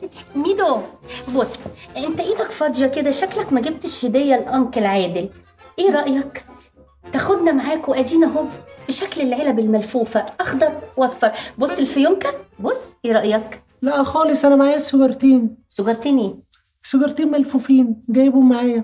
ميدو بص انت ايدك فاضيه كده شكلك ما جبتش هديه لانكل عادل ايه رايك تاخدنا معاك وادينا اهو بشكل العلب الملفوفه اخضر واصفر بص الفيونكه بص ايه رايك لا خالص انا معايا سجارتين سجارتني سجارتين ملفوفين جايبهم معايا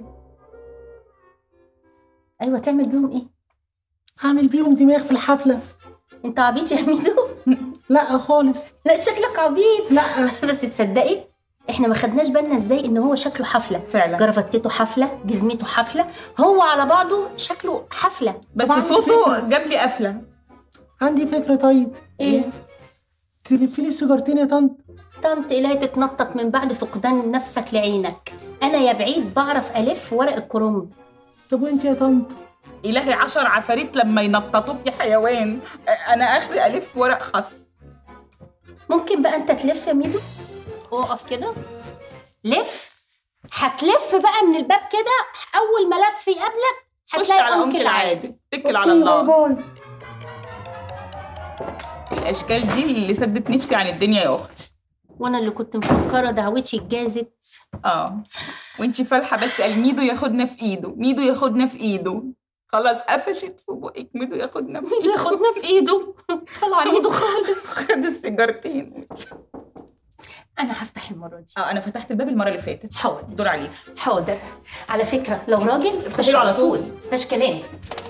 ايوه تعمل بيهم ايه هعمل بيهم دماغ في الحفله انت عبيط يا ميدو لا خالص لا شكلك عبيط لا بس تصدقي احنا ما خدناش بالنا ازاي ان هو شكله حفله فعلا جرفتته حفله جزمته حفله هو على بعضه شكله حفله بس طبعاً صوته فكرة. جاب لي قفله عندي فكره طيب ايه تلفي لي السجارتين يا طنط طنط إلهي تتنطط من بعد فقدان نفسك لعينك انا يا بعيد بعرف الف ورق الكرنب طب وانت يا طنط الهي عشر عفاريت لما ينططوك يا حيوان انا اخري الف ورق خس ممكن بقى انت تلف يا ميدو اقف كده لف هتلف بقى من الباب كده اول ما لف يقابلك خش هتلاقي على انكل عادل اتكل على الله باي باي. الاشكال دي اللي سدت نفسي عن الدنيا يا اختي وانا اللي كنت مفكره دعوتي اتجازت اه وانتي فالحه بس قال ميدو ياخدنا في ايده ميدو ياخدنا في ايده خلاص قفشت في بقك ميدو ياخدنا في ميدو ايده ياخدنا في ايده طلع ميدو خالص خد السيجارتين انا هفتح المره دي اه انا فتحت الباب المره اللي فاتت حاضر الدور عليك حاضر على فكره لو راجل افتحي له على طول. مفيش كلام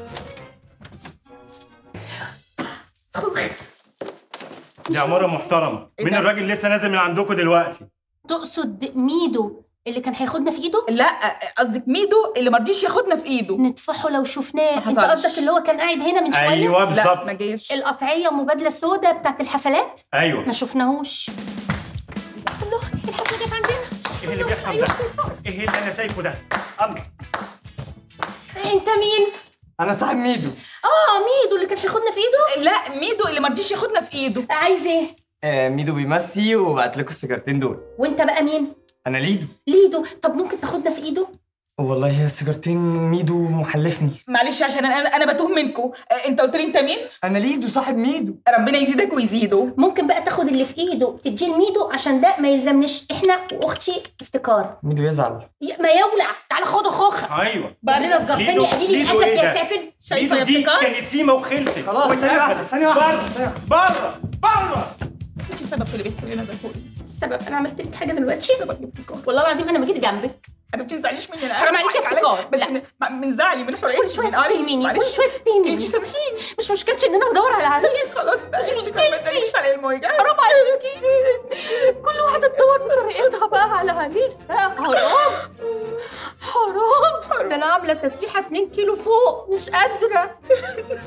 دي عمارة محترمة إيه مين ده؟ الراجل لسه نازل من عندكم دلوقتي تقصد ميدو اللي كان هياخدنا في ايده لا قصدك ميدو اللي مرضيش ياخدنا في ايده نطفحه لو شفناه ما انت حصلش. قصدك اللي هو كان قاعد هنا من شويه ايوه لا بالظبط ما جاش القطعيه ومبادله السوداء بتاعت الحفلات ما ايوه شفناهوش الله الحفله جت عندنا ايه اللي بيحصل ده؟ ايه اللي انا شايفه ده؟ أمر. انت مين انا صاحب ميدو اه ميدو اللي كان هياخدنا في ايده لا ميدو اللي مرضيش ياخدنا في ايده عايز ايه آه ميدو بيمسي وبعت لكم السيجارتين دول وانت بقى مين انا ليدو ليدو طب ممكن تاخدنا في ايده والله هي السيجارتين ميدو محلفني معلش عشان انا انا بتوه منكم انت قلت لي انت مين انا ليدو صاحب ميدو ربنا يزيدك ويزيده ممكن بقى تاخد اللي في ايده تديه لميدو عشان ده ما يلزمنيش احنا واختي افتكار ميدو يزعل ي- ما يولع تعالى خده خوخه ايوه بدنا سجارتين ليدو- قليل ليدو الادب إيه يا ده؟ سافل شايفه ايده يا دي ابتكار كانت سيمه وخلصت خلاص، ثانية واحدة، ثانية واحدة، بره ثانية بره بره انت السبب في اللي بيحصل لنا ده كله السبب انا عملت لك حاجه دلوقتي سبب ابتكار والله العظيم انا ما جيت جنبك حبيبتي ما تزعليش مني انا حرام آسفة عليكي يا وحقك ابتكار. عليا، بس لا. من, مع- من زعلي من كل حرقتي شويه من قريتي تتهميني كل معلش شويه تتهميني انت سامحيني مش مشكلتي ان انا بدور على عريس خلاص بقى مش ما مشكلتي. تقوليش على المواجهه حرام عليكي كل واحده تدور بطريقتها بقى على عريس بقى حرام حرام ده انا عامله تسريحه 2 كيلو فوق مش قادره